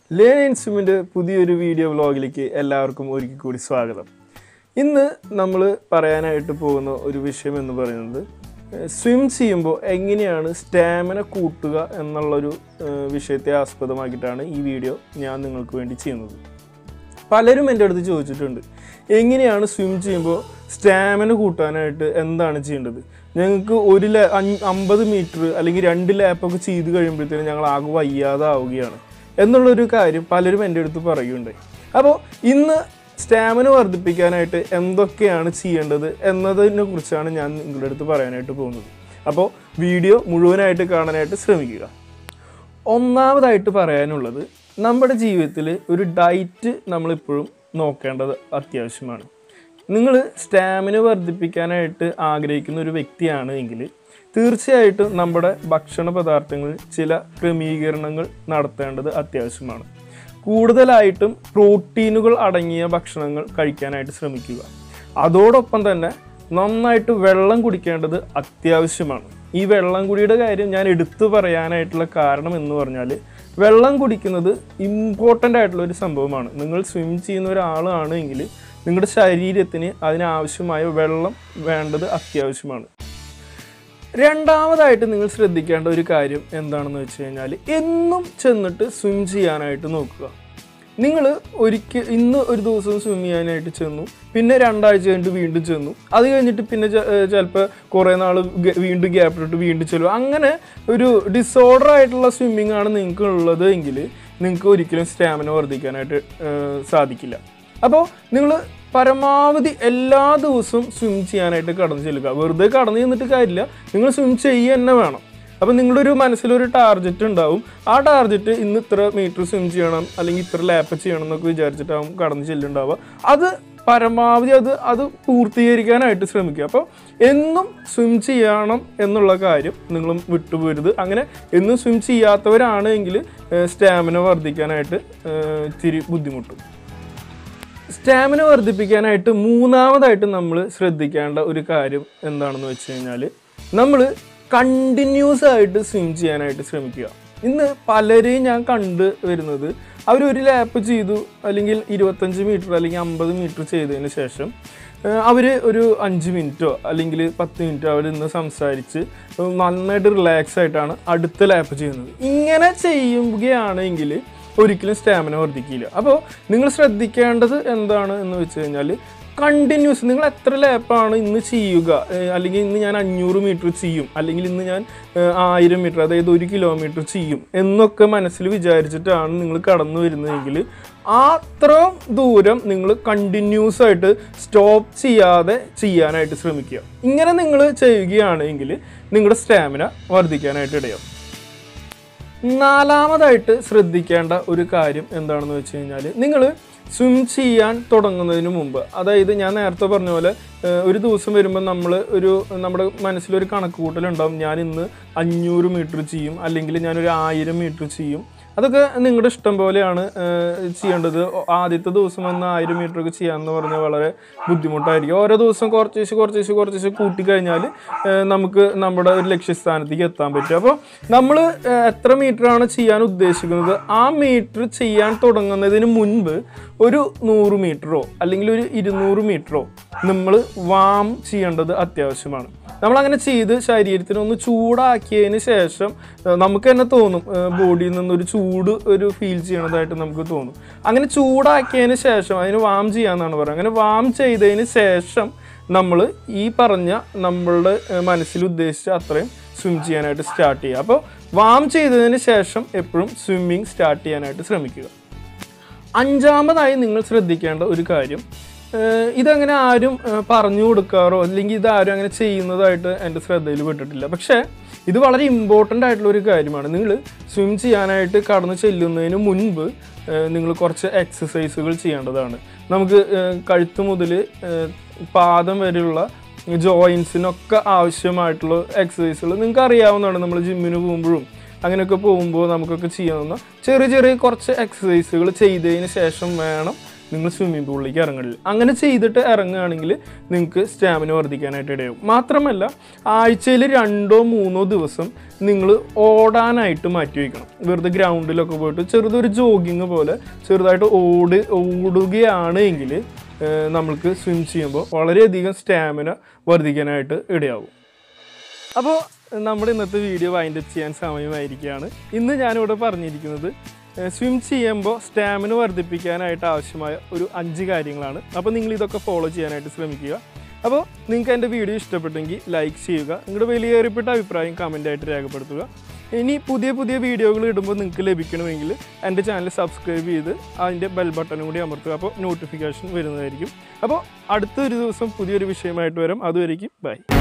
learn instrument പുതിയൊരു video വ്ലോഗിലേക്ക് എല്ലാവർക്കും ഒരിക്കൽ കൂടി സ്വാഗതം ഇന്ന് നമ്മൾ പറയാനായിട്ട് പോകുന്ന ഒരു വിഷയം എന്ന് പറയുന്നത് സ്വിം ചെയ്യുമ്പോൾ എങ്ങനെയാണ് സ്റ്റാമിന കൂട്ടുക എന്നുള്ളൊരു ഏഹ്, വിഷയത്തെ ആസ്പദമാക്കിയിട്ടാണ് ഈ വീഡിയോ ഞാൻ നിങ്ങൾക്ക് വേണ്ടി ചെയ്യുന്നത് പലരും എൻ്റെ അടുത്ത് ചോദിച്ചിട്ടുണ്ട് എങ്ങനെയാണ് സ്വിം ചെയ്യുമ്പോൾ സ്റ്റാമിന കൂട്ടാനായിട്ട് എന്താണ് ചെയ്യേണ്ടത് ഞങ്ങൾക്ക് ഒരു ലാ അഞ്ച് അമ്പത് മീറ്റർ അല്ലെങ്കിൽ രണ്ട് ലാപ്പൊക്കെ ചെയ്ത് കഴിയുമ്പോഴത്തേനും ഞങ്ങൾ ആകെ വയ്യാതാവുകയാണ് എന്നുള്ളൊരു കാര്യം പലരും എൻ്റെ അടുത്ത് പറയുകയുണ്ടായി അപ്പോൾ ഇന്ന് സ്റ്റാമിന വർദ്ധിപ്പിക്കാനായിട്ട് എന്തൊക്കെയാണ് ചെയ്യേണ്ടത് എന്നതിനെ കുറിച്ചാണ് ഞാൻ നിങ്ങളുടെ അടുത്ത് പറയാനായിട്ട് പോകുന്നത് അപ്പോൾ വീഡിയോ മുഴുവനായിട്ട് കാണാനായിട്ട് ശ്രമിക്കുക ഒന്നാമതായിട്ട് പറയാനുള്ളത് നമ്മുടെ ജീവിതത്തിൽ ഒരു ഡയറ്റ് നമ്മളിപ്പോഴും നോക്കേണ്ടത് അത്യാവശ്യമാണ് നിങ്ങൾ സ്റ്റാമിന വർദ്ധിപ്പിക്കാനായിട്ട് ആഗ്രഹിക്കുന്ന ഒരു വ്യക്തിയാണ് എങ്കിൽ തീർച്ചയായിട്ടും നമ്മുടെ ഭക്ഷണ പദാർത്ഥങ്ങളിൽ ചില ക്രമീകരണങ്ങൾ നടത്തേണ്ടത് അത്യാവശ്യമാണ് കൂടുതലായിട്ടും പ്രോട്ടീനുകൾ അടങ്ങിയ ഭക്ഷണങ്ങൾ കഴിക്കാനായിട്ട് ശ്രമിക്കുക അതോടൊപ്പം തന്നെ നന്നായിട്ട് വെള്ളം കുടിക്കേണ്ടത് അത്യാവശ്യമാണ് ഈ വെള്ളം കുടിയുടെ കാര്യം ഞാൻ എടുത്തു പറയാനായിട്ടുള്ള കാരണം എന്ന് പറഞ്ഞാൽ വെള്ളം കുടിക്കുന്നത് ഇമ്പോർട്ടൻ്റ് ആയിട്ടുള്ള ഒരു സംഭവമാണ് നിങ്ങൾ സ്വിം ചെയ്യുന്ന ഒരാളാണ് എങ്കിൽ നിങ്ങളുടെ ശരീരത്തിന് അതിനാവശ്യമായ വെള്ളം വേണ്ടത് അത്യാവശ്യമാണ് രണ്ടാമതായിട്ട് നിങ്ങൾ ശ്രദ്ധിക്കേണ്ട ഒരു കാര്യം എന്താണെന്ന് വെച്ച് കഴിഞ്ഞാൽ എന്നും ചെന്നിട്ട് സ്വിം ചെയ്യാനായിട്ട് നോക്കുക നിങ്ങൾ ഒരിക്കൽ ഇന്ന് ഒരു ദിവസം സ്വിം ചെയ്യാനായിട്ട് ചെന്നു പിന്നെ രണ്ടാഴ്ച കഴിഞ്ഞിട്ട് വീണ്ടും ചെന്നു അത് കഴിഞ്ഞിട്ട് പിന്നെ ചിലപ്പോൾ കുറേ നാൾ വീണ്ടും ഗ്യാപ്പ് ഇട്ടിട്ട് വീണ്ടും ചെല്ലും അങ്ങനെ ഒരു ഡിസോർഡർ ആയിട്ടുള്ള സ്വിമ്മിങ് ആണ് നിങ്ങൾക്ക് ഉള്ളത് എങ്കിൽ നിങ്ങൾക്ക് ഒരിക്കലും സ്റ്റാമിന വർദ്ധിക്കാനായിട്ട് ഏഹ്, സാധിക്കില്ല അപ്പോൾ നിങ്ങൾ പരമാവധി എല്ലാ ദിവസവും സ്വിം ചെയ്യാനായിട്ട് കടന്നു ചെല്ലുക വെറുതെ കടന്നു ചെന്നിട്ട് കാര്യമില്ല നിങ്ങൾ സ്വിം ചെയ്യുക തന്നെ വേണം അപ്പം നിങ്ങളുടെ ഒരു മനസ്സിലൊരു ടാർഗറ്റ് ഉണ്ടാവും ആ ടാർഗറ്റ് ഇന്ന് ഇത്ര മീറ്റർ സ്വിം ചെയ്യണം അല്ലെങ്കിൽ ഇത്ര ലാപ്പ് ചെയ്യണം എന്നൊക്കെ വിചാരിച്ചിട്ടാവും കടന്നു ചെല്ലുണ്ടാവുക അത് പരമാവധി അത് അത് പൂർത്തീകരിക്കാനായിട്ട് ശ്രമിക്കുക അപ്പോൾ എന്നും സ്വിം ചെയ്യണം എന്നുള്ള കാര്യം നിങ്ങൾ വിട്ടുപോരുത് അങ്ങനെ എന്നും സ്വിം ചെയ്യാത്തവരാണ് എങ്കിൽ സ്റ്റാമിന വർദ്ധിക്കാനായിട്ട് ഏഹ്, ഇത്തിരി ബുദ്ധിമുട്ടും സ്റ്റാമിന വർദ്ധിപ്പിക്കാനായിട്ട് മൂന്നാമതായിട്ട് നമ്മൾ ശ്രദ്ധിക്കേണ്ട ഒരു കാര്യം എന്താണെന്ന് വെച്ച് കഴിഞ്ഞാൽ നമ്മൾ കണ്ടിന്യൂസ് ആയിട്ട് സ്വിം ചെയ്യാനായിട്ട് ശ്രമിക്കുക ഇന്ന് പലരെയും ഞാൻ കണ്ട് വരുന്നത് അവർ ഒരു ലാപ്പ് ചെയ്തു അല്ലെങ്കിൽ ഇരുപത്തഞ്ച് മീറ്റർ അല്ലെങ്കിൽ അമ്പത് മീറ്റർ ചെയ്തതിന് ശേഷം അവർ ഒരു അഞ്ച് മിനിറ്റോ അല്ലെങ്കിൽ പത്ത് മിനിറ്റോ അവർ ഇന്ന് സംസാരിച്ച് നന്നായിട്ട് റിലാക്സ് ആയിട്ടാണ് അടുത്ത ലാപ്പ് ചെയ്യുന്നത് ഇങ്ങനെ ചെയ്യുകയാണെങ്കിൽ ഒരിക്കലും സ്റ്റാമിന വർദ്ധിക്കില്ല അപ്പോൾ നിങ്ങൾ ശ്രദ്ധിക്കേണ്ടത് എന്താണ് എന്ന് വെച്ച് കഴിഞ്ഞാൽ കണ്ടിന്യൂസ് നിങ്ങൾ എത്ര ലാപ്പാണ് ഇന്ന് ചെയ്യുക ഏഹ് അല്ലെങ്കിൽ ഇന്ന് ഞാൻ അഞ്ഞൂറ് മീറ്റർ ചെയ്യും അല്ലെങ്കിൽ ഇന്ന് ഞാൻ ഏഹ് ആയിരം മീറ്റർ അതായത് ഒരു കിലോമീറ്റർ ചെയ്യും എന്നൊക്കെ മനസ്സിൽ വിചാരിച്ചിട്ടാണ് നിങ്ങൾ കടന്നു വരുന്നതെങ്കിൽ അത്രയും ദൂരം നിങ്ങൾ കണ്ടിന്യൂസ് ആയിട്ട് സ്റ്റോപ്പ് ചെയ്യാതെ ചെയ്യാനായിട്ട് ശ്രമിക്കുക ഇങ്ങനെ നിങ്ങൾ ചെയ്യുകയാണെങ്കിൽ നിങ്ങളുടെ സ്റ്റാമിന വർദ്ധിക്കാനായിട്ട് ഇടയാവും നാലാമതായിട്ട് ശ്രദ്ധിക്കേണ്ട ഒരു കാര്യം എന്താണെന്ന് വെച്ച് കഴിഞ്ഞാൽ നിങ്ങൾ സ്വിം ചെയ്യാൻ തുടങ്ങുന്നതിന് മുമ്പ് അതായത് ഞാൻ നേരത്തെ പറഞ്ഞ പോലെ ഏഹ്, ഒരു ദിവസം വരുമ്പോൾ നമ്മൾ ഒരു നമ്മുടെ മനസ്സിലൊരു കണക്ക് കൂട്ടലുണ്ടാവും ഞാൻ ഇന്ന് അഞ്ഞൂറ് മീറ്റർ ചെയ്യും അല്ലെങ്കിൽ ഞാനൊരു ആയിരം മീറ്റർ ചെയ്യും അതൊക്കെ നിങ്ങളുടെ ഇഷ്ടം പോലെയാണ് ഏഹ്, ചെയ്യേണ്ടത് ആദ്യത്തെ ദിവസം വന്ന് ആയിരം മീറ്റർ ഒക്കെ ചെയ്യാമെന്ന് പറഞ്ഞാൽ വളരെ ബുദ്ധിമുട്ടായിരിക്കും ഓരോ ദിവസം കുറച്ചേശ് കുറച്ചേശ് കുറച്ചേശ് കൂട്ടിക്കഴിഞ്ഞാൽ ഏഹ്, നമുക്ക് നമ്മുടെ ഒരു ലക്ഷ്യസ്ഥാനത്തേക്ക് എത്താൻ പറ്റും അപ്പോൾ നമ്മൾ എത്ര മീറ്ററാണ് ചെയ്യാൻ ഉദ്ദേശിക്കുന്നത് ആ മീറ്റർ ചെയ്യാൻ തുടങ്ങുന്നതിന് മുൻപ് ഒരു നൂറ് മീറ്ററോ അല്ലെങ്കിൽ ഒരു ഇരുന്നൂറ് മീറ്ററോ നമ്മൾ വാം ചെയ്യേണ്ടത് അത്യാവശ്യമാണ് നമ്മൾ അങ്ങനെ ചെയ്ത് ശരീരത്തിനെ ഒന്ന് ചൂടാക്കിയതിന് ശേഷം ഏഹ്, നമുക്ക് തന്നെ തോന്നും ബോഡിയിൽ നിന്നൊരു ചൂട് ഒരു ഫീൽ ചെയ്യണതായിട്ട് നമുക്ക് തോന്നും അങ്ങനെ ചൂടാക്കിയതിന് ശേഷം അതിന് വാം ചെയ്യാന്നാണ് പറയുന്നത് അങ്ങനെ വാം ചെയ്തതിന് ശേഷം നമ്മൾ ഈ പറഞ്ഞ നമ്മളുടെ ഏഹ്, മനസ്സിൽ ഉദ്ദേശിച്ച അത്രയും സ്വിം ചെയ്യാനായിട്ട് സ്റ്റാർട്ട് ചെയ്യുക അപ്പോൾ വാം ചെയ്തതിന് ശേഷം എപ്പോഴും സ്വിമ്മിങ് സ്റ്റാർട്ട് ചെയ്യാനായിട്ട് ശ്രമിക്കുക അഞ്ചാമതായി നിങ്ങൾ ശ്രദ്ധിക്കേണ്ട ഒരു കാര്യം ഏഹ് ഇതങ്ങനെ ആരും ഏഹ് പറഞ്ഞു കൊടുക്കാറോ അല്ലെങ്കിൽ ഇത് ആരും അങ്ങനെ ചെയ്യുന്നതായിട്ട് എൻ്റെ ശ്രദ്ധയിൽ പെട്ടിട്ടില്ല പക്ഷേ ഇത് വളരെ ഇമ്പോർട്ടൻ്റ് ആയിട്ടുള്ള ഒരു കാര്യമാണ് നിങ്ങൾ സ്വിം ചെയ്യാനായിട്ട് കടന്നു ചെല്ലുന്നതിന് മുൻപ് നിങ്ങൾ കുറച്ച് എക്സസൈസുകൾ ചെയ്യേണ്ടതാണ് നമുക്ക് ഏഹ് കഴുത്ത് മുതൽ ഏഹ് പാദം വരെയുള്ള ജോയിൻസിനൊക്കെ ആവശ്യമായിട്ടുള്ള എക്സസൈസുകൾ നിങ്ങൾക്ക് അറിയാവുന്നതാണ് നമ്മൾ ജിമ്മിന് പോകുമ്പോഴും അങ്ങനെയൊക്കെ പോകുമ്പോൾ നമുക്കൊക്കെ ചെയ്യാവുന്ന ചെറിയ ചെറിയ കുറച്ച് എക്സസൈസുകൾ ചെയ്തതിന് ശേഷം വേണം നിങ്ങൾ സ്വിമ്മിംഗ് പൂളിലേക്ക് ഇറങ്ങണില്ല അങ്ങനെ ചെയ്തിട്ട് ഇറങ്ങുകയാണെങ്കിൽ നിങ്ങൾക്ക് സ്റ്റാമിന വർദ്ധിക്കാനായിട്ട് ഇടയാവും മാത്രമല്ല ആഴ്ചയിൽ രണ്ടോ മൂന്നോ ദിവസം നിങ്ങൾ ഓടാനായിട്ട് മാറ്റി വയ്ക്കണം വെറുതെ ഗ്രൗണ്ടിലൊക്കെ പോയിട്ട് ചെറുതൊരു ജോഗിങ് പോലെ ചെറുതായിട്ട് ഓട് ഓടുകയാണ് എങ്കിൽ നമ്മൾക്ക് സ്വിം ചെയ്യുമ്പോൾ വളരെയധികം സ്റ്റാമിന വർദ്ധിക്കാനായിട്ട് ഇടയാവും അപ്പോൾ നമ്മുടെ ഇന്നത്തെ വീഡിയോ വൈൻഡ് അപ്പ് ചെയ്യാൻ സമയമായിരിക്കുകയാണ് ഇന്ന് ഞാനിവിടെ പറഞ്ഞിരിക്കുന്നത് സ്വിം ചെയ്യുമ്പോൾ സ്റ്റാമിന വർദ്ധിപ്പിക്കാനായിട്ട് ആവശ്യമായ ഒരു അഞ്ച് കാര്യങ്ങളാണ് അപ്പോൾ നിങ്ങൾ ഇതൊക്കെ ഫോളോ ചെയ്യാനായിട്ട് ശ്രമിക്കുക അപ്പോൾ നിങ്ങൾക്ക് എൻ്റെ വീഡിയോ ഇഷ്ടപ്പെട്ടെങ്കിൽ ലൈക്ക് ചെയ്യുക നിങ്ങളുടെ വിലയേറിയപ്പെട്ട അഭിപ്രായം കമൻ്റായിട്ട് രേഖപ്പെടുത്തുക ഇനി പുതിയ പുതിയ വീഡിയോകൾ ഇടുമ്പോൾ നിങ്ങൾക്ക് ലഭിക്കണമെങ്കിൽ എൻ്റെ ചാനൽ സബ്സ്ക്രൈബ് ചെയ്ത് അതിൻ്റെ ബെൽ ബട്ടണും കൂടി അമർത്തുക അപ്പോൾ നോട്ടിഫിക്കേഷൻ വരുന്നതായിരിക്കും അപ്പോൾ അടുത്തൊരു ദിവസം പുതിയൊരു വിഷയമായിട്ട് വരാം അതുവരേക്കും ബൈ